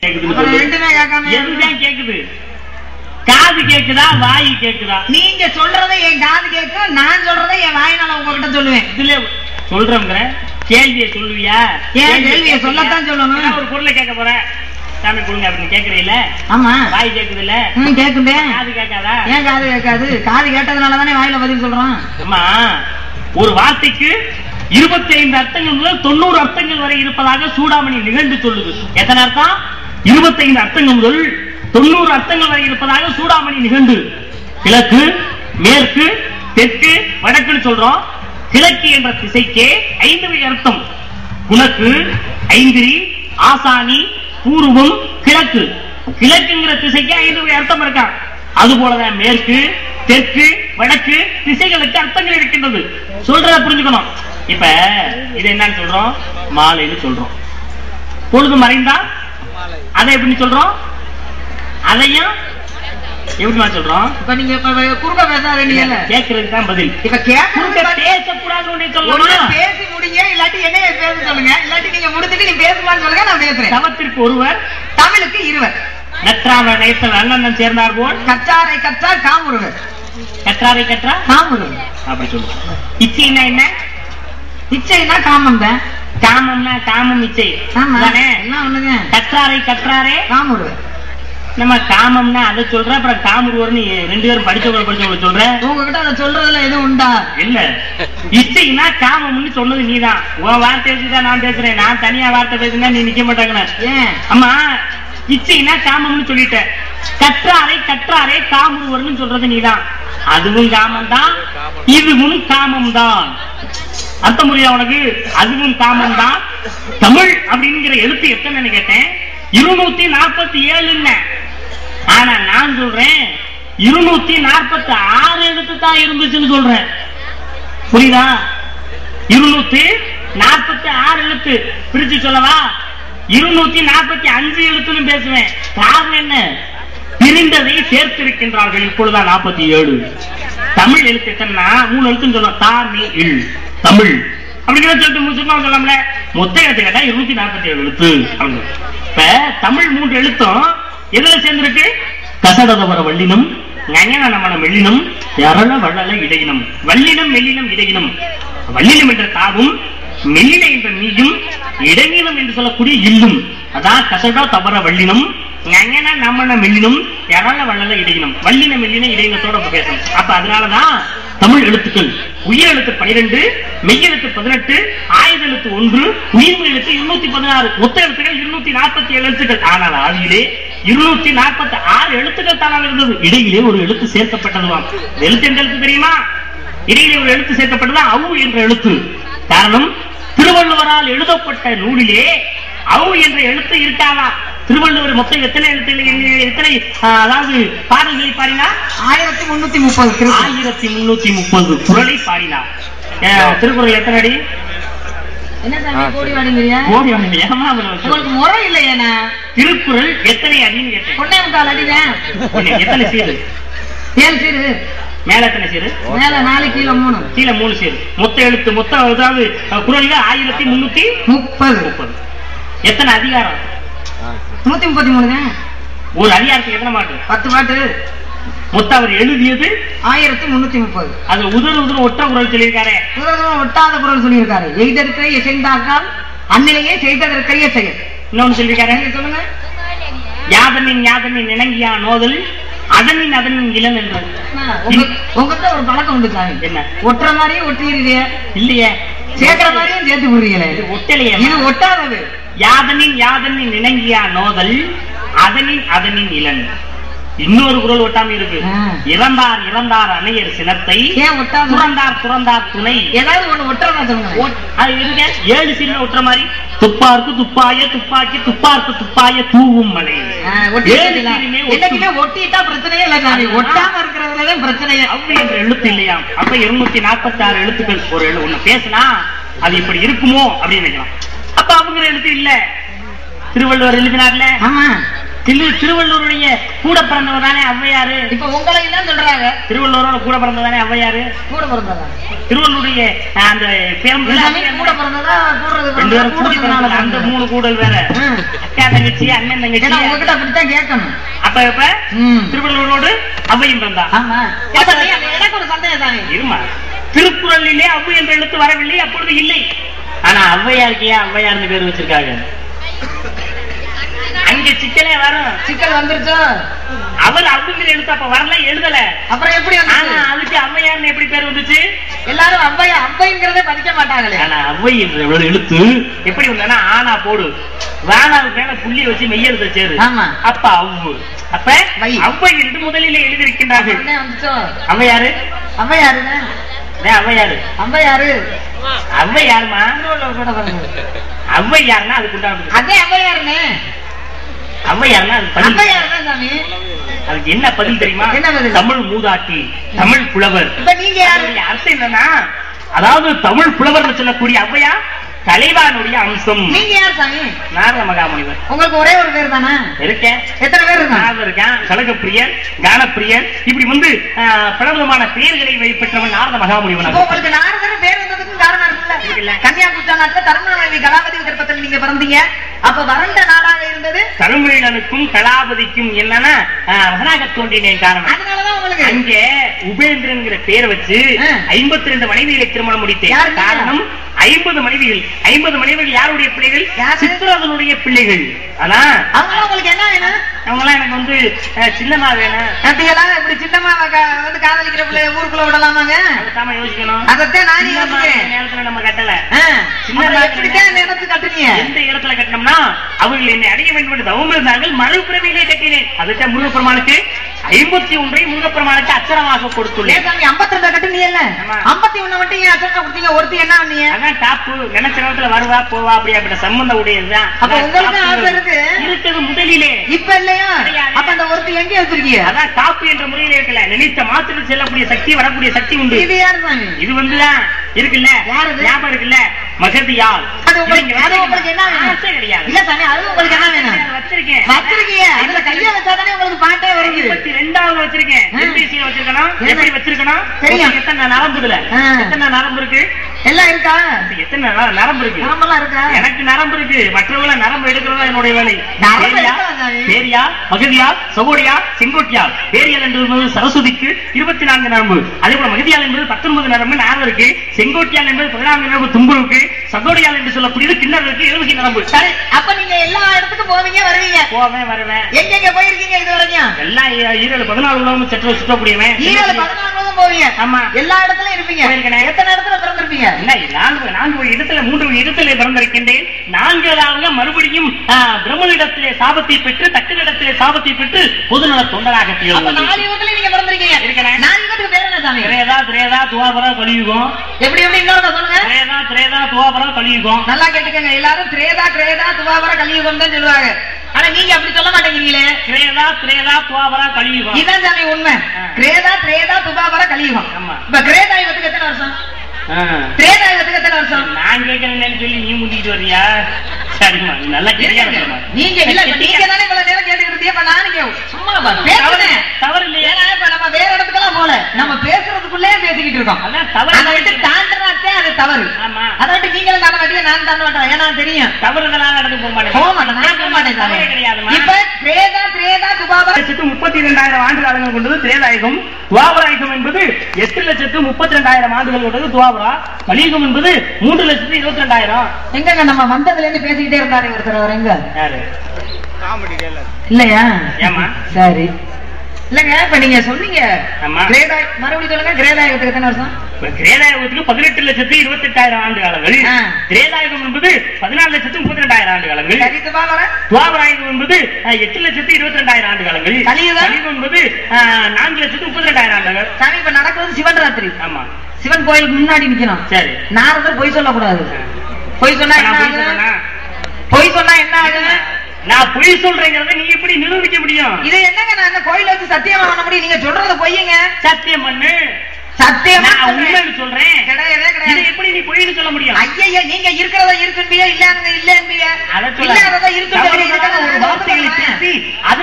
கேக்குதுன்னு அப்புறம் சொல்லு. ரெண்டுமே கேட்காம எதுதான் கேக்குது காது கேக்குதா வாய் கேக்குதா நீங்க சொல்றதை என் காது கேட்கும் நான் சொல்றதை என் வாயினால உங்ககிட்ட சொல்லுவேன் இதுல சொல்றோங்கிற கேள்வியை சொல்லுவியா ஏன் கேள்வியை சொல்லத்தான் சொல்லணும். ஏதாவது ஒரு பொருளை கேட்க போற சாமி கொடுங்க அப்படின்னு கேக்குறீல்ல ஆமா வாய் கேக்குதுல்ல ம் கேக்குதே காது கேட்காதா ஏன் காது கேட்காது காது கேட்டதுனால தானே வாயில பதில் சொல்றோம் அம்மா ஒரு வார்த்தைக்கு இருபத்தி ஐந்து அர்த்தங்கள் முதல் தொண்ணூறு அர்த்தங்கள் வரை இருப்பதாக சூடாமணி நிகழ்ந்து சொல்லுது எத்தனை அர்த்தம் இருபத்தைந்து அர்த்தங்கள் முதல் தொண்ணூறு அர்த்தங்கள் வரை இருப்பதாக சூடாமணி நிகழ்ந்து கிழக்கு மேற்கு தெற்கு வடக்குன்னு சொல்றோம் கிழக்கு என்ற திசைக்கே ஐந்து வகை அர்த்தம் குணக்கு ஐந்திரி ஆசானி பூர்வம் கிழக்கு கிழக்குங்கிற திசைக்கு ஐந்து வகை அர்த்தம் இருக்கா அது போலதான் மேற்கு தெற்கு வடக்கு திசைகளுக்கு அர்த்தங்கள் இருக்கின்றது சொல்றத புரிஞ்சுக்கணும் இப்ப இது என்னன்னு சொல்றோம் மாலைன்னு சொல்றோம் பொழுது மறைந்தா அதை எப்படி சொல்றோம் அதையும் எப்படிமா சொல்றோம் இப்ப நீங்க இப்ப குறுக்க பேசாதீங்கல்ல கேட்கறதுக்கு தான் பதில் இப்ப குறுக்க கேட்க பேசக்கூடாதுன்னு ஒண்ணு சொல்லணும் பேசி முடிங்க இல்லாட்டி என்னைய பேச சொல்லுங்க இல்லாட்டி நீங்க முடிச்சுட்டு நீ பேசுமான்னு சொல்லுங்க நான் பேசுறேன் தவத்திற்கு ஒருவர் தமிழுக்கு இருவர் நற்றாவ நேசல் அண்ணன் சேர்ந்தார் போல் கற்றாரை கற்றார் காமுருவர் கற்றாரை கற்றா காமுருவர் அப்படி சொல்லுவோம் இச்சைன்னா என்ன இச்சைனா காமம் தான் காமம்னா காமம் இச்சை ஆமா தானே எல்லாம் ஒண்ணுங்க கற்றாரை கற்றாரே காமுருவர் நம்ம காமம்னா அதை சொல்ற அப்புறம் காமுருவர்னு ரெண்டு பேரும் படிச்சவங்க படிச்சவங்க சொல்ற உங்ககிட்ட அதை சொல்றதுல எதுவும் உண்டா இல்ல இச்சைனா காமம்னு சொன்னது நீதான் உன் வார்த்தை வச்சுதான் நான் பேசுறேன் நான் தனியா வார்த்தை பேசினா நீ நிக்க மாட்டாங்கன்னு ஏன் அம்மா இச்சைனா காமம்னு சொல்லிட்ட கற்றாரை கற்றாரே காமுருவர்னு சொல்றது நீதான் அதுவும் காமம் தான் இதுவும் காமம் தான் அர்த்தம் புரியுதா உனக்கு அதுவும் காமம் தான் தமிழ் அப்படிங்கிற எழுத்து எத்தனைன்னு கேட்டேன் இருநூத்தி நாற்பத்தி ஏழுன்னு ஆனா நான் சொல்றேன் இருநூத்தி நாற்பத்தி ஆறு எழுத்து தான் இருந்துச்சுன்னு சொல்றேன் புரியுதா இருநூத்தி நாற்பத்தி ஆறு எழுத்து பிரிச்சு சொல்லவா இருநூத்தி நாற்பத்தி அஞ்சு எழுத்துன்னு பேசுவேன் காரணம் என்ன பிரிந்ததை சேர்த்திருக்கின்றார்கள் இப்பொழுதுதான் நாற்பத்தி ஏழு தமிழ் எழுத்து எத்தனைன்னா மூணு எழுத்துன்னு சொல்லுவோம் தா மீ இல் தமிழ் அப்படிங்கிற சொல்லிட்டு சும்மா சொல்லலாம்ல மொத்த எழுத்து கேட்டா இருநூத்தி நாற்பத்தி ஏழு எழுத்து அப்படின்னு இப்ப தமிழ் மூன்று எழுத்தும் எதுல சேர்ந்திருக்கு கசடதவர வள்ளினம் ஞான நமன மெல்லினம் எரள வள்ளல இடையினம் வல்லினம் மெல்லினம் இடையினம் வல்லினம் என்ற தாவும் மெல்லின என்ற நீயும் இடையினம் என்று சொல்லக்கூடிய இல்லும் அதான் கசடா தவற வல்லினம் ஞான நமன மெல்லினம் எரள வள்ளல இடையினம் வல்லின மெல்லின இடையினத்தோட நம்ம பேசணும் அப்ப அதனாலதான் தமிழ் எழுத்துக்கள் உயிர் எழுத்து பனிரெண்டு மெய் எழுத்து பதினெட்டு ஆயுத எழுத்து ஒன்று உயிர்மை எழுத்து இருநூத்தி பதினாறு மொத்த எழுத்துக்கள் இருநூத்தி நாற்பத்தி ஏழு எழுத்துக்கள் ஆனால் ஆதியிலே இருநூத்தி நாற்பத்தி ஆறு எழுத்துக்கள் தானாக இருந்தது இடையிலே ஒரு எழுத்து சேர்க்கப்பட்டதுவாம் இந்த எழுத்து எந்த எழுத்து தெரியுமா இடையிலே ஒரு எழுத்து சேர்க்கப்பட்டது அவு என்ற எழுத்து காரணம் திருவள்ளுவரால் எழுதப்பட்ட நூலிலே அவு என்ற எழுத்து இருக்காதா திருவள்ளுவர் மொத்தம் எத்தனை எழுத்து எத்தனை ஆ, அதாவது பாடல்களை பாடினா ஆயிரத்தி முன்னூத்தி முப்பது திருக்குறள். ஆயிரத்தி முன்னூத்தி முப்பது குரலை பாடினார் அஹ், திருக்குறள் எத்தனை அடி என்ன சாமி கோடி வாடிங்கிறியா கோடி வாங்க, ஏம்மா அவ்வளவு வச்சு? உங்களுக்கு முறை இல்லையேண்ணா திருக்குறள் எத்தனை அடின்னு கேட்டேன் பொண்ணே முக்கால் அடிதான் என்ன, எத்தனை சீரு ஏழு சீரு மேல எத்தனை சீரு மேல நாலு கீழே மூணு கீழே மூணு சீரு மொத்த எழுத்து மொத்த அதாவது அஹ், குறள்ல ஆயிரத்தி முன்னூத்தி முப்பது முப்பது எத்தனை அதிகாரம் நூத்தி முப்பத்தி மூணு தான் ஒரு அதிகாரத்துக்கு எத்தனை மாட்டு பத்து பாட்டு மொத்தம் அவர் எழுதியது ஆயிரத்தி முன்னூத்தி முப்பது அது உதறு உதறு ஒற்ற குரல் சொல்லியிருக்காரு தூரம் ஒட்டாத குரல் சொல்லியிருக்காரு எய்தற்கை எசைந்தாக்கால் அந்நிலையே செய்ததற்கைய செயல் இன்னொன்னு சொல்லியிருக்காரு நீங்க சொல்லுங்க யாதனின் யாதனின் இணங்கியா நோதல் அதனின் அதனின் இளன் என்றார் உங்க- உங்ககிட்ட ஒரு பழக்கம் உண்டு சாமி என்ன ஒட்டுற மாதிரியே ஒட்டிடுறீங்க இல்லையே சேர்க்கிற மாதிரியும் சேர்த்து விடுறீங்களே இது ஒட்டலையே இது ஒட்டாதது யாதனின் யாதனின் இணங்கியா நோதல் அதனின் அதனின் இளன் இன்னொரு குரல் ஒட்டாம இருக்கு ஆ. இறந்தார் இறந்தார் அணையர் சினத்தை ஏன் ஒட்டாது துறந்தார் துறந்தார் துணை ஏதாவது ஒண்ணு ஒட்டுறதா சொல்லுங்க ஓட்- அது இருங்க ஏழு சீல ஒட்டுற மாதிரி துப்பார்க்கு துப்பாய துப்பாக்கி துப்பார்க்கு துப்பாய தூவும் மலை ஆ, ஏழு ஒட்டிட்டீங்களா? சீலுமே ஒட்டும். என்னைக்குமே ஒட்டிட்டா பிரச்சனையே இல்ல சாமி ஒட்டாம இருக்கிறதுலதான் பிரச்சனையே அவ்வு என்ற எழுத்து இல்லையாம் அப்ப இருநூத்தி நாற்பத்தி ஆறு எழுத்துக்கள் ஒரு எழு ஒண்ணு பேசினா அது இப்படி இருக்குமோ அப்படின்னு நினைக்கலாம் அப்ப அவங்க எழுத்து இல்ல திருவள்ளுவர் எழுதினார்ல ஆமா திரு திருவள்ளூருடைய கூட பிறந்தவர் தானே ஔவையாரு இப்ப உங்களையும் தான் சொல்றாங்க திருவள்ளூரோட கூட பிறந்ததானே ஔவையாரு கூட பிறந்ததா திருவள்ளூருடைய அஹ், அந்த பேரம்பு எல்லாமே கூட பிறந்ததா கூடுறது ரெண்டு பேரும் கூடி கூடுறதுனால பிறந்தது. அந்த பிறந்தது. மூணு கூடல் வேற ம். அக்கா தங்கச்சி அண்ணன் தங்கச்சி ஏன்னா உங்ககிட்ட அப்படித்தான் கேட்கணும் அப்ப இப்ப ம். திருவள்ளூரோடு ஔவையும் பிறந்தா ஆமா அப்ப நீ அந்த எனக்கு ஒரு சந்தேகம் தானே இருமா திருக்குறளிலே ஔவை என்ற எழுத்து வரவில்லை அப்பொழுது இல்லை ஆனா ஔவையாருக்கு ஏன் ஔவையார்னு பேர் வச்சிருக்காங்க அங்க சிக்கலே வரும் சிக்கல் வந்துருச்சோ அவர் அவ்வுங்கிற எழுத்து அப்ப வரல எழுதல அப்புறம் எப்படி ஆனா வந்துச்சு அதுக்கு ஔவையார்னு எப்படி பேர் வந்துச்சு எல்லாரும் அவ்வையா அவ்வைங்கிறதே படிக்க மாட்டாங்களே ஆனா ஔவை என்ற ஒரு எழுத்து எப்படி வந்தா ஆனா போடு வேணாவுக்கு மேல புள்ளி வச்சு மெய்யெழுத்த சேரு ஆமா. அப்ப அவ்வு அப்ப வை. ஔவை என்று முதலிலே எழுதியிருக்கின்றார்கள் உடனே வந்துச்சோ ஔவையாரு அவ்வையாருங்க டேய், ஔவையாரு அவ்வையாரு ஔவையாருமா திருவள்ளுவர் கூட பிறந்தது. ஔவையார்னா அதுக்கு உண்டானது அதே அவ்வையாருன்னு ஔவையார்னா அது பதில் அவ்வையாருதான் சாமி அதுக்கு என்ன பதில் தெரியுமா என்ன பதில்? தமிழ் மூதாட்டி தமிழ் புலவர் இப்ப நீங்க யாரு அதனுடைய அர்த்தம் என்னன்னா அதாவது தமிழ் புலவர்னு சொல்லக்கூடிய ஔவையா கலைவானுடைய அம்சம் நீங்க யார் சாமி நாரத மகாமுனிவர் உங்களுக்கு ஒரே ஒரு பேர் தானே இருக்கேன் எத்தனை பேர் இருக்காங்க நாரதர் இருக்கான் கலகப்பிரியர் கானப்பிரியர் இப்படி வந்து ஆஹ், பலவிதமான பெயர்களை வை- பெற்றவன் நாரத மகாமுனிவன் அப்போ உங்களுக்கு நாரதர் பேர் வந்ததுக்கும் காரணம் இருக்குல்ல இருக்குல்ல. கன்னியாகுமரி நாட்டுல தருமணி கலாபதி கர்ப்பத்தில் நீங்க பிறந்தீங்க அப்ப வறண்ட நாடாக இருந்தது கருமீழனுக்கும் கலாபதிக்கும் என்னன்னா ஆஹ், மகனாக தோன்றினேன் காரணம் அதனாலதான் உங்களுக்கு அங்கே உபேந்திரன்கிற பேரை வச்சு ஆ. ஐம்பத்தி ரெண்டு மனைவிகளை திருமணம் முடித்தேன் யாருங்க? காரணம் ஐம்பது மனைவிகள் ஐம்பது மனைவிகள் யாருடைய பிள்ளைகள் யாரு? சித்திரதனுடைய பிள்ளைகள் ஆனா அவங்க உங்களுக்கு என்ன வேணும் அவங்க எல்லாம் எனக்கு வந்து அஹ், சின்னமா வேணும் அப்படிங்களா இப்படி சின்னமா க- வந்து காதலிக்கிற பிள்ளைய ஊருக்குள்ள விடலாமாங்க அதுதாம யோசிக்கணும் அதத்தான் நானே சின்னமா யோசிக்கிறேன் நேரத்துல நம்ம கட்டல ஆ, சின்னமா அப்புறம் எப்படித்தான் நினைச்சு கட்டுறீங்க எந்த இடத்துல கட்டினோம்னா அவர்கள் என்னை அடைய வேண்டும் என்று தவம் இருந்தார்கள் மறுபிறவியிலே கட்டினேன் அதுதான் முருகப்பெருமானுக்கு ஐம்பத்தி ஒன்றை முருகப்பெருமானுக்கு அச்சரமாக ஏன் கொடுத்துள்ளேன் சாமி ஐம்பத்தி ரெண்டு கட்டுனீங்கல்ல ஆமா. ஐம்பத்தி ஒண்ணு மட்டும் ஏன் அச்சனை கொடுத்தீங்க ஒருத்தி என்ன பண்ணீங்க அதான் டாப்பு நினைச்ச நேரத்துல வருவா போவா அப்படி அப்படி சம்பந்தம் உடையதுதான் அப்ப உங்களுக்கு ஆசை இருக்கு? இருக்குது முதலிலே இப்ப இல்லையா கிடையாது. அப்ப அந்த ஒருத்தி எங்க வச்சிருக்கீங்க அதான் டாப்பு என்ற முறையில இருக்கல நினைத்த மாத்திரம் செல்லக்கூடிய சக்தி வரக்கூடிய சக்தி உண்டு இது யாரு சாமி இது வந்துதான் இருக்குல்ல யார் இது? ஞாபகம் இருக்குல்ல மகதியால் அது உங்களுக்கு அது உங்களுக்கு என்ன வேணும் ஆசை கிடையாது இல்ல சாமி அது உங்களுக்கு என்ன வேணும் ஆசை வச்சிருக்கேன் வச்சிருக்கீங்க அதுல கைய வச்சாதானே உங்களுக்கு பாட்டே வருது ஐம்பத்தி ரெண்டாவது வச்சிருக்கேன் ஆ. எம்பிசியில வச்சிருக்கணும் என்ன? எப்படி வச்சிருக்கணும் தெரியும். உங்களுக்கு எத்தனை நரம்புல ஆ. எத்தனை நரம்பு இருக்கு எல்லாம் இருக்கா எத்தனை நர- நரம்பு இருக்கு நரம்பெல்லாம் இருக்கா எனக்கு நரம்பு இருக்கு மற்றவங்கள நரம்பு எடுக்கிறதா என்னுடைய வேலை நரம்பு பேரியா, எடுக்கலாம் சாமி. பேரியா மகதியா சகோடியா செங்கோட்டியால் பேரியல் என்பது சரஸ்வதிக்கு இருபத்தி நான்கு நரம்பு அதே போல மகதியால் என்பது பத்தொன்பது நரம்பு நாரதம் இருக்கு செங்கோட்டியால் என்பது பதினான்கு நரம்பு தும்புருக்கு சகோடியால் என்று சொல்லக்கூடியது கிண்ணறதுக்கு எழுபது நரம்பு சரி அப்ப நீங்க எல்லா இடத்துக்கும் போவீங்க வருவீங்க போவேன் வருவேன் எங்கெங்க போயிருக்கீங்க இது வரைக்கும் எல்லாம் ஈ- ஈரேழு பதினாலு உலகம் சற்று சுற்றக்கூடியவன் ஈரோடு பதினாலு தான் போவீங்க ஆமா. எல்லா இடத்துலயும் இருப்பீங்க போயிருக்கேனே. எத்தனை இடத்துல பிறந்திருப்பீங்க என்ன நான்கு நான்கு ஒரு இடத்துல மூன்று ஒரு இடத்திலே பிறந்திருக்கின்றேன் நான்காவதாக மறுபடியும் ஆ, பிரம்மனிடத்திலே சாபத்தை பெற்று தக்கனிடத்திலே சாபத்தை பெற்று பொதுநல தொண்டராக அப்ப திகழ்ந்தேன். நாலு யுகத்துல நீங்க பிறந்திருக்கீங்க இருக்கேனே. நாலு யுகத்துக்கு பேர் என்ன சாமி திரேதா திரேதா துவாபரா கலியுகம் எப்படி எப்படி இன்னொரு தடவை சொல்லுங்க திரேதா திரேதா துவாபரா கலியுகம் நல்லா கேட்டுக்கங்க எல்லாரும் திரேதா திரேதா துவாபர கலியுகம் தான் சொல்லுவாங்க ஆனா நீங்க அப்படி சொல்ல மாட்டேங்கிறீங்களே திரேதா திரேதா துவாபரா கலியுகம் இதான் சாமி உண்மை ஆ. கிரேதா திரேதா துபாபர கலியுகம் ஆமா. இப்ப கிரேதா யுகத்துக்கு எத்தனை வருஷம் ஆ. திரேதா யுகத்துக்கு எத்தனை வருஷம் நான் கேட்கறேன்னு சொல்லி நீ முந்திட்டு வர்றியா சரிம்மா நீ நல்லா இருங்க. கேட்க நீங்க இல்ல இப்ப நீங்க தானே இவ்வளவு நேரம் கேட்டுக்கிட்டு இருந்தீங்க இப்ப நானும் கே- சும்மா பா- தவறு பேசுனேன் தவறு இல்லையா ஏன்னா இப்ப நம்ம வேற இடத்துக்கெல்லாம் போல நம்ம பேசுறதுக்குள்ளே பேசிக்கிட்டு இருக்கோம் அதான் தவறு அதை விட்டு தாண்டனாத்தே அது தவறு ஆமா அதை விட்டு நீங்களும் தாண்ட மாட்டீங்க நான் தாண்ட மாட்டேன் ஏன்னா தெரியும் தவறுதலாக நடந்து போக மாட்டேன் போக மாட்டேன் நான் போக மாட்டேன் சாமி. தவறே கிடையாதும்மா இப்ப திரேதா திரேதா துபாபர லட்சத்து முப்பத்தி இரண்டாயிரம் ஆண்டு காலங்கள் கொண்டது திரேதாயுகம் துவாபராயுகம் என்பது எட்டு லட்சத்து முப்பத்தி ரெண்டாயிரம் ஆண்டுகள் கொண்டது துவாபரா கலியுகம் என்பது மூன்று லட்சத்து இருபத்தி ரெண்டாயிரம் எங்கங்க நம்ம வந்ததுல இருந்து பேசிக்கிட்டே இருந்தாரு ஒருத்தர் அவர் எங்க யாரு இல்லையா ஏமா சரி இல்லங்க இப்ப நீங்க சொன்னீங்க ஆமா கிரேதா மறுபடியும் சொல்லுங்க கிரேதாயுகத்துக்கு எத்தனை வருஷம் இப்ப திரேதாயுகத்துக்கு பதினெட்டு லட்சத்து இருபத்தி எட்டாயிரம் ஆண்டு காலங்கள் ஆ. திரேதாயுகம் என்பது பதினாலு லட்சத்து முப்பத்தி ரெண்டாயிரம் ஆண்டு காலங்கள் சரி துபாபர துவாபராயுகம் என்பது அஹ், எட்டு லட்சத்து இருபத்தி ரெண்டாயிரம் ஆண்டு காலங்கள் கலியுகம்? கலியுகம் என்பது அஹ், நான்கு லட்சத்து முப்பத்தி ரெண்டாயிரம் ஆண்டுகள் சாமி இப்ப நடக்கிறது சிவன் ராத்திரி ஆமா சிவன் கோயிலுக்கு முன்னாடி நிக்கணும் சரி நாரதர் பொய் சொல்லக்கூடாது பொய் சொன்னா நான் என்ன பொய் ஆகும் சொன்னேனா? பொய் சொன்னா என்ன ஆகும் நான் பொய் சொல்றேங்கிறத நீ எப்படி நிரூபிக்க முடியும் இது என்னங்க நான் என்ன கோயில வச்சு சத்தியமா பண்ண முடியும் நீங்க சொல்றது பொய்யுங்க சத்தியம் பண்ணு சத்தியமா நான் சொல்றேன். உண்மைன்னு சொல்றேன் கிடையவே இதை கிடையாது எப்படி நீ பொய்ன்னு சொல்ல முடியும் ஐயா நீங்க இருக்கிறத இருக்குன்பிய இல்லன்னு இல்லன்பிய அதை சொல்ல இல்லாதத இருக்குன்பிய தவறுதலான ஒரு வார்த்தைகளை பேசி அது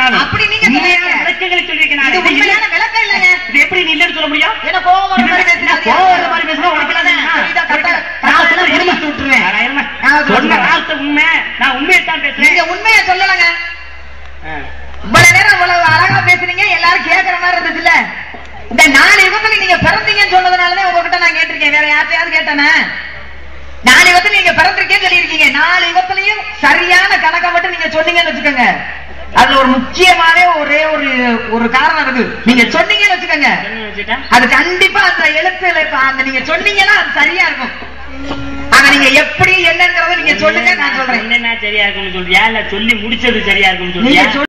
நானு. அப்படி நீங்க உண்மையான சொல்றீங்க. விளக்கங்களை சொல்லியிருக்கேன் நானு. இது இது உண்மையான இல்ல- விளக்கம் இல்லைங்க இது எப்படி நீ இல்லைன்னு சொல்ல முடியும் ஏன்னா கோவம் வர மாதிரி இது பேசுறீங்க. என்ன கோவம் வர மாதிரி பேசுனா உனக்கு என்ன தெரியுமா? சரிதான், கரெக்டா- நான் கரெக்டா சொல்றது எலும்பு உண்மை. விட்டுருவேன். அட, எருமை. நான் சொல்றது சொன்ன உண்மை. வார்த்தை உண்மை நான் உண்மையைத்தான் பேசுறேன் நீங்க உண்மையை சொல்லலங்க ஆ. இவ்வளவு நேரம் இவ்வளவு அழகா பேசுனீங்க எல்லாரும் கேக்குற மாதிரி இருந்துச்சுல்ல இந்த நாலு யுகத்துல நீங்க பிறந்தீங்கன்னு சொன்னதுனாலதான் உங்ககிட்ட நான் கேட்டிருக்கேன் வேற யார்ட்டையாவது கேட்டானே நாலு யுகத்துல நீங்க பிறந்திருக்கேன்னு சொல்லியிருக்கீங்க நாலு யுகத்திலையும் சரியான கணக்கை மட்டும் நீங்க சொன்னீங்கன்னு வச்சுக்கோங்க அதுல ஒரு முக்கியமான ஒரே ஒரு ஒரு காரணம் இருக்கு நீங்க சொன்னீங்கன்னு வச்சுக்கோங்க சொன்னு வச்சுட்டா? அது கண்டிப்பா அந்த எழுத்துல இப்ப அந்த நீங்க சொன்னீங்கன்னா அது சரியா இருக்கும் ஆனா நீங்க எப்படி என்னங்கறத நீங்க சொல்லுங்க நான் சொல்றேன் என்னன்னா சரியா இருக்கும்னு சொல்றியா இல்ல சொல்லி முடிச்சது சரியா இருக்கும்னு நீங்க சொல்றியா சொல்லு